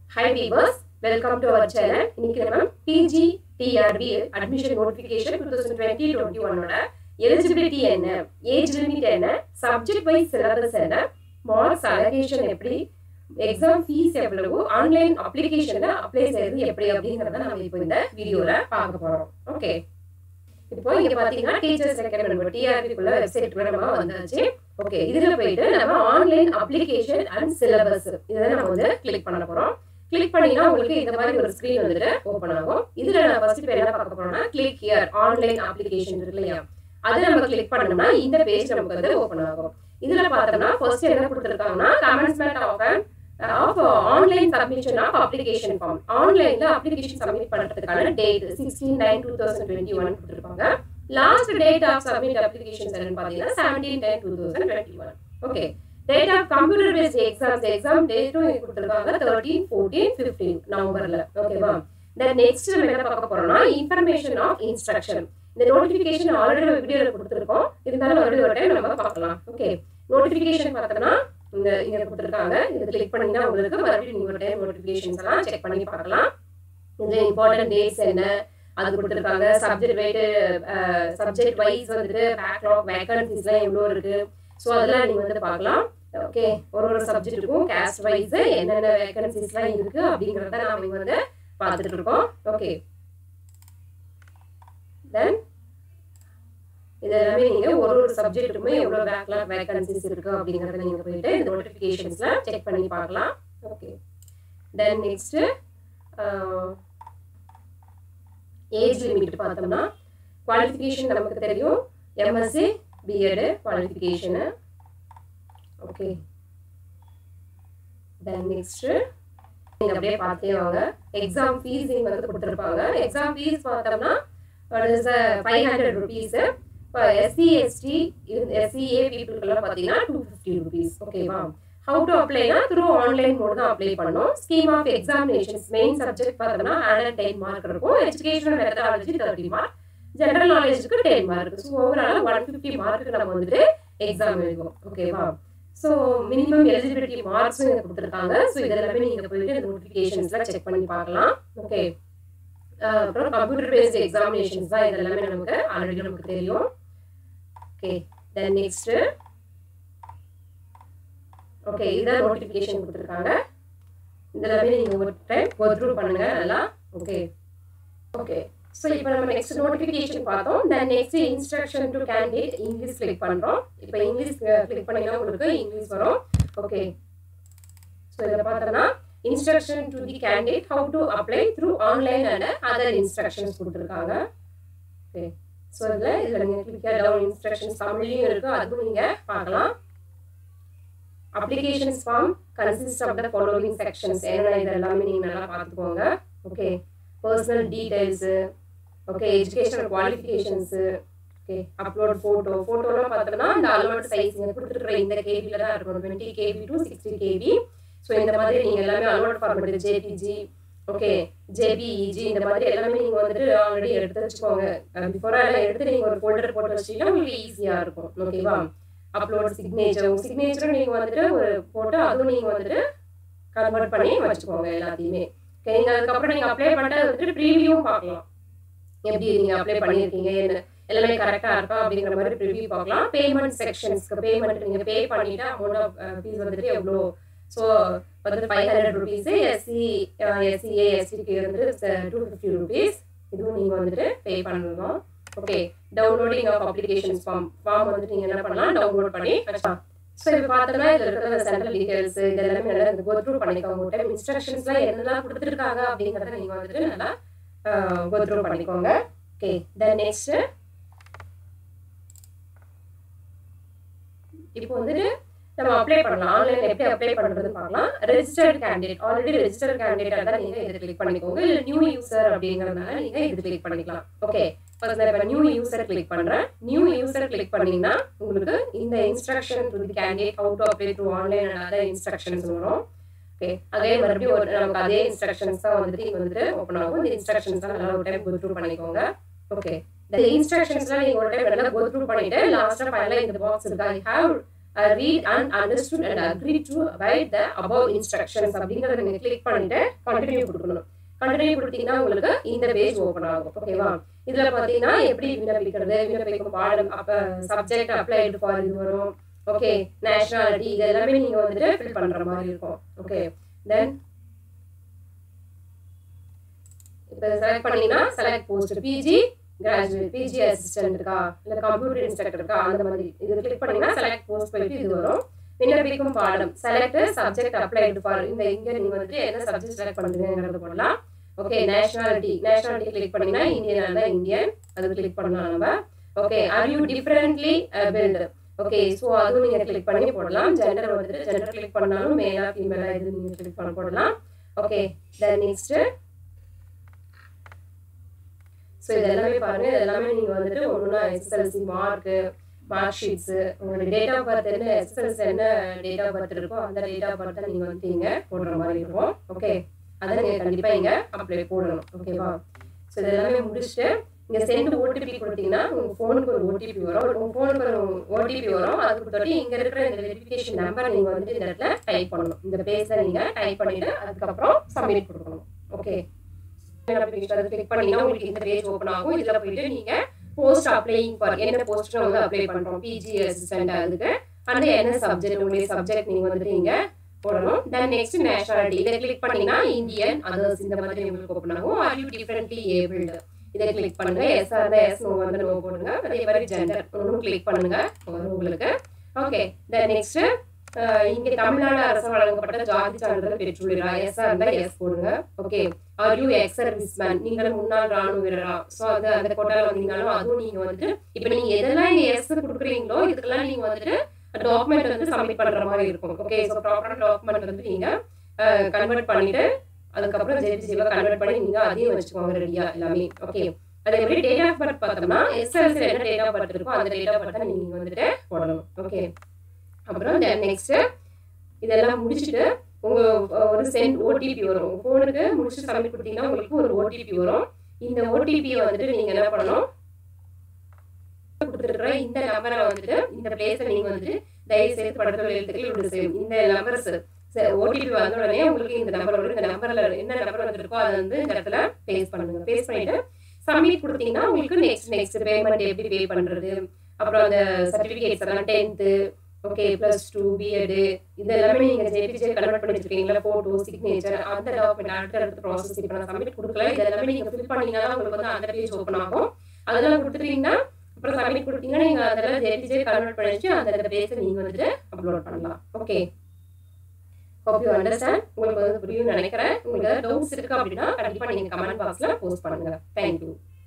high viewers welcome to our channel இன்னைக்கு நம்ம PG TRB admission notification two thousand twenty twenty ஒன்னோட eligibility என்ன age limit என்ன subject wise syllabus என்ன marks allocation எப்படி exam fees எவ்வளவு ஆன்லைன் அப்ளிகேஷன்ல அப்ளை செய்யறது எப்படி அப்படிங்கறத நம்ம இப்போ இந்த வீடியோல பார்க்க போறோம் ஓகே இப்போ இங்க பாத்தீங்கன்னா டீச்சர்ஸ் ரெக்கமெண்ட் டிஆர்பி குள்ள வெப்சைட் குள்ள நம்ம வந்தாச்சு ஓகே இதுல போயிட்டு நம்ம ஆன்லைன் அப்ளிகேஷன் அண்ட் சிலபஸ் இதை நம்ம வந்து கிளிக் பண்ண போறோம் கிளிக் பண்ணீங்கன்னா உங்களுக்கு இந்த மாதிரி ஒரு ஸ்கிரீன் வந்துட்டு ஓப்பன் ஆகும் இதுல நான் ஃபர்ஸ்ட் இப்போ என்ன பார்க்க போறோம்னா கிளிக் ஹியர் ஆன்லைன் அப்ளிகேஷன் இருக்கு இல்லையா அதை நம்ம கிளிக் பண்ணோம்னா இந்த பேஜ் நமக்கு வந்து ஓப்பன் ஆகும் இதுல பார்த்தோம்னா ஃபர்ஸ்ட் என்ன கொடுத்துருக்காங்கன்னா commencement of of online submission of application form ஆன்லைன்ல அப்ளிகேஷன் சப்மிட் பண்றதுக்கான date sixteen nine two thousand twenty one கொடுத்துருப்பாங்க last date of submit application என்னன்னு பாத்தீங்கன்னா seventeen ten two thousand twenty one okay date of computer based exams exam டேட்டும் இங்க கொடுத்துருக்காங்க thirteen fourteen fifteen நவம்பர்ல ஓகேவா then next நம்ம என்ன பார்க்க போறோம்னா இன்ஃபர்மேஷன் ஆஃப் இன்ஸ்ட்ரக்ஷன் இந்த நோட்டிபிகேஷன் ஆல்ரெடி நம்ம வீடியோல கொடுத்துருக்கோம் இருந்தாலும் மறுபடியும் ஒரு டைம் நம்ம பார்க்கலாம் ஓகே நோட்டிபிகேஷன் பார்த்தோம்னா இந்த இங்க கொடுத்துருக்காங்க இது கிளிக் பண்ணீங்கன்னா உங்களுக்கு மறுபடியும் நீங்க ஒரு டைம் நோட்டிபிகேஷன்ஸ் எல்லாம் செக் பண்ணி பார்க்கலாம் இதுல இம்பார்ட்டன்ட் டேட்ஸ் என்ன அது கொடுத்துருக்காங்க சப்ஜெக்ட் வைட்டு சப்ஜெக்ட் வைஸ் வந்துட்டு பேக்லாக் வேகன்சிஸ்லாம் எவ்வளோ இருக்கு ஸோ அதெல்லாம் நீங்க வந்து பார்க்கலாம் ஓகே ஒரு ஒரு சப்ஜெக்ட்டுக்கும் கேஸ்ட் வைஸ் என்னென்ன வேகன்சிஸ்லாம் இருக்கு அப்படிங்கிறத நாம இங்க வந்து பார்த்துட்டு இருக்கோம் ஓகே தென் இது எல்லாமே நீங்க ஒரு ஒரு சப்ஜெக்ட்டுக்குமே எவ்வளவு பேக்லாக் வேகன்சிஸ் இருக்கு அப்படிங்கறத நீங்க போயிட்டு இந்த நோட்டிபிகேஷன்ஸ்ல செக் பண்ணி பார்க்கலாம் okay then next age limit பார்த்தோம்னா குவாலிஃபிகேஷன் நமக்கு தெரியும் எம்எஸ்சி பிஎட் குவாலிஃபிகேஷனு ஓகே தென் நெக்ஸ்ட் நீங்க அப்படியே பார்த்தே வாங்க எக்ஸாம் ஃபீஸ் இங்க வந்து கொடுத்துருப்பாங்க எக்ஸாம் ஃபீஸ் பார்த்தோம்னா ஃபைவ் ஹண்ட்ரட் ருபீஸ் இப்போ எஸ்சி எஸ்டி எஸ்சிஏ பீப்புளுக்கெல்லாம் பார்த்தீங்கன்னா டூ ஃபிஃப்டி ருபீஸ் ஓகேவா ஹவு டு அப்ளைனா த்ரூ ஆன்லைன் மோட் தான் அப்ளை பண்ணணும் scheme of examinations main subject பார்த்தோம்னா ஹண்ட்ரட் அண்ட் டென் மார்க் இருக்கும் educational methodology thirty mark general நாலேஜுக்கு ten mark so overall one fifty மார்க்கு நம்ம வந்துட்டு எக்ஸாம் எழுதுவோம் ஓகேவா ஸோ மினிமம் எலிஜிபிலிட்டி மார்க்ஸும் இங்கே கொடுத்துருக்காங்க ஸோ இதெல்லாமே நீங்கள் போயிட்டு இந்த நோட்டிஃபிகேஷன்ஸ்லாம் செக் பண்ணி பார்க்கலாம் ஓகே அப்புறம் கம்ப்யூட்டர் பேஸ்ட் எக்ஸாமினேஷன்ஸ் தான் இதெல்லாமே நமக்கு ஆல்ரெடி நமக்கு தெரியும் ஓகே தென் நெக்ஸ்ட் ஓகே இதான் நோட்டிஃபிகேஷன் கொடுத்துருக்காங்க இதெல்லாமே நீங்கள் ஒரு டைம் கோ த்ரூ பண்ணுங்க நல்லா ஓகே ஓகே ஸோ இப்போ நம்ம நெக்ஸ்ட் நோட்டிஃபிகேஷன் பார்த்தோம் then next instruction to candidate English click பண்ணுறோம் இப்போ இங்கிலீஷ் கிளிக் பண்ணீங்கன்னா உங்களுக்கு இங்கிலீஷ் வரும் ஓகே ஸோ இதில் பார்த்தோம்னா instruction to the candidate how to apply through online and other instructions கொடுத்துருக்காங்க ஓகே ஸோ இதில் இதில் நீங்கள் கிளிக் டவுன் இன்ஸ்ட்ரக்ஷன்ஸ் தமிழ்லையும் இருக்குது அதுவும் நீங்கள் பார்க்கலாம் applications form consist of the following sections என்னென்ன இது எல்லாமே நீங்கள் நல்லா பார்த்துக்கோங்க okay personal details okay educational qualifications okay upload photo ஃபோட்டோலாம் பார்த்தோம்னா இந்த அலோட் சைஸ் இங்கே கொடுத்துருக்குற இந்த கேபியில் தான் இருக்கும் twenty KB to sixty KB so இந்த மாதிரி நீங்கள் எல்லாமே allot format JPG okay JPEG இந்த மாதிரி எல்லாமே நீங்கள் வந்துட்டு ஆல்ரெடி எடுத்து வச்சுக்கோங்க பிஃபோராக எல்லாம் எடுத்து நீங்கள் ஒரு ஃபோல்டர் போட்டு வச்சிங்கன்னா உங்களுக்கு ஈஸியாக இருக்கும் ஓகேவா அப்லோட் சிக்னேச்சர் சிக்னேச்சரும் நீங்கள் வந்துட்டு ஒரு போட்டு அதுவும் நீங்கள் வந்துட்டு கன்வெர்ட் பண்ணி வச்சுக்கோங்க எல்லாத்தையுமே ஓகே நீங்கள் அதுக்கப்புறம் நீங்கள் அப்ளை பண்ணிட்டு வந்துட்டு ப்ரீவியூவும் பார்க்கலாம் எப்படி நீங்கள் அப்ளை பண்ணியிருக்கீங்க என்ன எல்லாமே கரெக்டாக இருக்கா அப்படிங்கிற மாதிரி ப்ரிவியூ பார்க்கலாம் பேமெண்ட் செக்ஷன்ஸ்க்கு பேமெண்ட் நீங்கள் பே பண்ணிவிட்டு அமௌண்ட் ஆஃப் ஃபீஸ் வந்துட்டு எவ்வளோ ஸோ வந்துட்டு five hundred rupees SC SCA எஸ்டிக்கு வந்துட்டு டூ ஃபிஃப்டி ருபீஸ் இதுவும் நீங்கள் வந்துட்டு பே பண்ணணும் okay downloading of application form form வந்துட்டு நீங்கள் என்ன பண்ணலாம் டவுன்லோட் பண்ணி வச்சுக்கலாம் ஸோ இப்போ பார்த்தோம்னா இதில் இருக்கிற சென்ட்ரல் டீடைல்ஸ் இது எல்லாமே நல்லா இந்த கோ த்ரூ பண்ணிக்கோங்க ஒரு டைம் இன்ஸ்ட்ரக்ஷன்ஸ்லாம் என்னெல்லாம் கொடுத்துருக்காங்க அப்படிங்கிறத நீங்கள் வந்துட்டு நல்லா கோ த்ரூ பண்ணிக்கோங்க ஓகே தென் நெக்ஸ்ட் இப்போ வந்துட்டு நம்ம அப்ளை பண்ணலாம் ஆன்லைன் எப்படி அப்ளை பண்றதுன்னு பார்க்கலாம் registered candidate already registered candidate தான் நீங்க இது கிளிக் பண்ணிக்கோங்க இல்ல நியூ யூசர் அப்படிங்கறதுனால நீங்க இது கிளிக் பண்ணிக்கலாம் ஓகே ஃபர்ஸ்ட் நான் இப்போ நியூ யூசர் கிளிக் பண்றேன் நியூ யூசர் கிளிக் பண்ணீங்கன்னா உங்களுக்கு இந்த instruction to the candidate how to apply through online and other instructions வரும் ஓகே அதே மறுபடியும் ஒரு நமக்கு அதே இன்ஸ்ட்ரக்ஷன்ஸ் தான் வந்துட்டு இங்க வந்துட்டு ஓப்பன் ஆகும் இந்த இன்ஸ்ட்ரக்ஷன்ஸ் தான் நல்லா ஒரு டைம் கோ த்ரூ பண்ணிக்கோங்க ஓகே இந்த இன்ஸ்ட்ரக்ஷன்ஸ்லாம் நீங்க ஒரு டைம் நல்லா கோ த்ரூ பண்ணிட்டு லாஸ்டா ஃபைனலா இந்த பாக்ஸ் இருக்கா I have read and understood and agree to abide the above instructions அப்படிங்கறத நீங்க கிளிக் பண்ணிட்டு கண்டினியூ கொடுக்கணும் கண்டினியூ கொடுத்தீங்கன்னா உங்களுக்கு இந்த பேஜ் ஓப்பன் ஆகும் ஓகேவா இதுல பாத்தீங்கன்னா எப்படி விண்ணப்பிக்கிறது விண்ணப்பிக்கும் பாடம் அப்ப சப்ஜெக்ட் அப்ளைடு ஃபார் இது வரும் ஓகே நேஷனாலிட்டி இது எல்லாமே நீங்க வந்துட்டு ஃபில் பண்ற மாதிரி இருக்கும் ஓகே தென் இப்போ செலக்ட் பண்ணீங்கன்னா select post PG graduate PG assistant இருக்கா இல்ல கம்ப்யூட்டர் இன்ஸ்ட்ரக்டர் இருக்கா அந்த மாதிரி இது கிளிக் பண்ணீங்கன்னா செலக்ட் போஸ்ட் போயிட்டு இது வரும் விண்ணப்பிக்கும் பாடம் செலக்ட் சப்ஜெக்ட் அப்ளைடு ஃபார் இந்த இங்க நீங்க வந்துட்டு என்ன சப்ஜெக்ட் செலக்ட் பண்ணுறீங்கிறது போடலாம் ஓகே நேஷனாலிட்டி நேஷனாலிட்டி கிளிக் பண்ணீங்கன்னா இந்தியன் இருந்தால் இந்தியன் அது கிளிக் பண்ணலாம் நம்ம okay are you differently abled okay so அதுவும் நீங்க கிளிக் பண்ணி போடலாம் ஜெண்டர் வந்துட்டு ஜெண்டர் கிளிக் பண்ணாலும் மேலா ஃபீமேலா இது நீங்க கிளிக் பண்ண போடலாம் ஓகே தென் நெக்ஸ்ட் ஸோ இது எல்லாமே பாருங்க இது எல்லாமே நீங்க வந்துட்டு ஒன்றுனா எஸ்எஸ்எல்சி மார்க் மார்க் ஷீட்ஸ் உங்களோட டேட் ஆஃப் பர்த் என்ன எஸ்எஸ்எல்சி என்ன டேட் ஆஃப் பர்த் இருக்கோ அந்த டேட் ஆஃப் பர்த் நீங்க வந்து இங்க போடுற மாதிரி இருக்கும் ஓகே அதை நீங்க கண்டிப்பா இங்க அப்ளை போடணும் ஓகேவா ஸோ இது எல்லாமே முடிச்சுட்டு இங்க சென்ட் ஓடிபி கொடுத்தீங்கன்னா உங்க போனுக்கு ஒரு ஓடிபி வரும் உங்க போனுக்கு ஒரு ஓடிபி வரும் அதுக்கு தொட்டி இங்க இருக்கிற இந்த வெரிஃபிகேஷன் நம்பர் நீங்க வந்துட்டு இந்த இடத்துல டைப் பண்ணணும் இந்த பேஸ்ல நீங்க டைப் பண்ணிட்டு அதுக்கப்புறம் சப்மிட் கொடுக்கணும் ஓகே கிளிக் பண்ணீங்கன்னா உங்களுக்கு இந்த பேஜ் ஓப்பன் ஆகும் இதுல போயிட்டு நீங்க போஸ்ட் அப்ளைங் ஃபார் என்ன போஸ்ட் வந்து அப்ளை பண்றோம் பிஜி அசிஸ்டன்ட் அதுக்கு அந்த என்ன சப்ஜெக்ட் உங்களுடைய சப்ஜெக்ட் நீங்க வந்துட்டு நீங்க போடணும் தென் நெக்ஸ்ட் நேஷனாலிட்டி இதை கிளிக் பண்ணீங்கன்னா இந்தியன் அதர்ஸ் இந்த மாதிரி உங்களுக்கு ஓப்பன் ஆகும் ஆர் யூ டிஃபரெண்ட்லி ஏபிள்டு இதை கிளிக் பண்ணுங்க எஸ் ஆர் எஸ் நோ வந்து நோ போடுங்க அதே மாதிரி ஜெண்டர் ஒன்றும் கிளிக் பண்ணுங்க வரும் உங்களுக்கு ஓகே தென் நெக்ஸ்ட் இங்கே தமிழ்நாடு அரசு வழங்கப்பட்ட ஜாதி சான்றிதழ் பெற்றுள்ளீரா எஸ் இருந்தா எஸ் போடுங்க okay are you ex serviceman நீங்கள் முன்னாள் ராணுவ வீரரா ஸோ அது அந்த கோட்டால வந்தீங்கனாலும் அதுவும் நீங்க வந்துட்டு இப்போ நீங்க எதெல்லாம் இங்க எஸ் கொடுக்குறீங்களோ இதுக்கெல்லாம் நீங்க வந்துட்டு டாக்குமெண்ட் வந்து சப்மிட் பண்ற மாதிரி இருக்கும் ஓகே ஸோ ப்ராப்பரான டாக்குமெண்ட் வந்து நீங்க கன்வெர்ட் பண்ணிட்டு அதுக்கப்புறம் ஜேபிசிவை கன்வெர்ட் பண்ணி நீங்க அதையும் வச்சுக்கோங்க ரெடியா எல்லாமே ஓகே அதே மாதிரி டேட் ஆஃப் பர்த் பார்த்தோம்னா எஸ்எல்சி என்ன டேட் ஆஃப் பர்த் இருக்கோ அந்த டேட் ஆஃப் பர்த் நீங்க வந்துட்டு போடணும் ஓகே அப்புறம் நெக்ஸ்ட் இதெல்லாம் முடிச்சுட்டு உங்க ஒரு சென்ட் ஓடிபி வரும் உங்க போனுக்கு முடிச்சு சப்மிட் கொடுத்தீங்கன்னா உங்களுக்கு ஒரு ஓடிபி வரும் இந்த ஓடிபியை வந்துட்டு நீங்க என்ன பண்ணணும் கொடுத்துருக்குற இந்த நம்பரை வந்துட்டு இந்த பிளேஸை நீங்க வந்துட்டு தயவு செய்து படத்துல எழுத்துக்கள் இப்படி செய்யும் இந்த நம்பர்ஸ் ஓடிபி வந்த உடனே உங்களுக்கு இந்த நம்பர் வரும் இந்த நம்பர்ல என்ன நம்பர் வந்துருக்கோ அதை வந்து இந்த இடத்துல பேஸ் பண்ணுங்க பேஸ் பண்ணிட்டு சப்மிட் கொடுத்தீங்கன்னா உங்களுக்கு நெக்ஸ்ட் நெக்ஸ்ட் பேமெண்ட் எப்படி பே பண்றது அப்புறம் அந்த சர்டிபிகேட்ஸ் எல்லாம் tenth okay plus two BEd இது எல்லாமே நீங்க ஜேபிஜே கன்வெர்ட் பண்ணி வச்சிருக்கீங்களா போட்டோ சிக்னேச்சர் அந்த டாக்குமெண்ட் அடுத்த அடுத்த ப்ராசஸ் இப்போ நான் சப்மிட் கொடுக்கல இது எல்லாமே நீங்க ஃபில் பண்ணீங்கன்னா உங்களுக்கு வந்து அந்த பேஜ் ஓப்பன் ஆகும் அதெல்லாம் கொடுத்துட்டீங்கன்னா அப்புறம் சப்மிட் கொடுத்தீங்கன்னா நீங்க அதெல்லாம் ஜேபிஜே கன்வெர்ட் பண்ணி வச்சு அந்த பேஜை நீங்க வந்துட்டு அப்லோட் பண்ணலாம் ஓகே ஹோப் யூ அண்டர்ஸ்டாண்ட் உங்களுக்கு வந்து புரியும் நினைக்கிறேன் உங்களுக்கு ஏதாவது டவுட்ஸ் இருக்கு அப்படின்னா கண்டிப்பா நீங்க கமெண்ட் பாக்ஸ்ல போஸ்ட் பண்ணுங்க தேங்க்யூ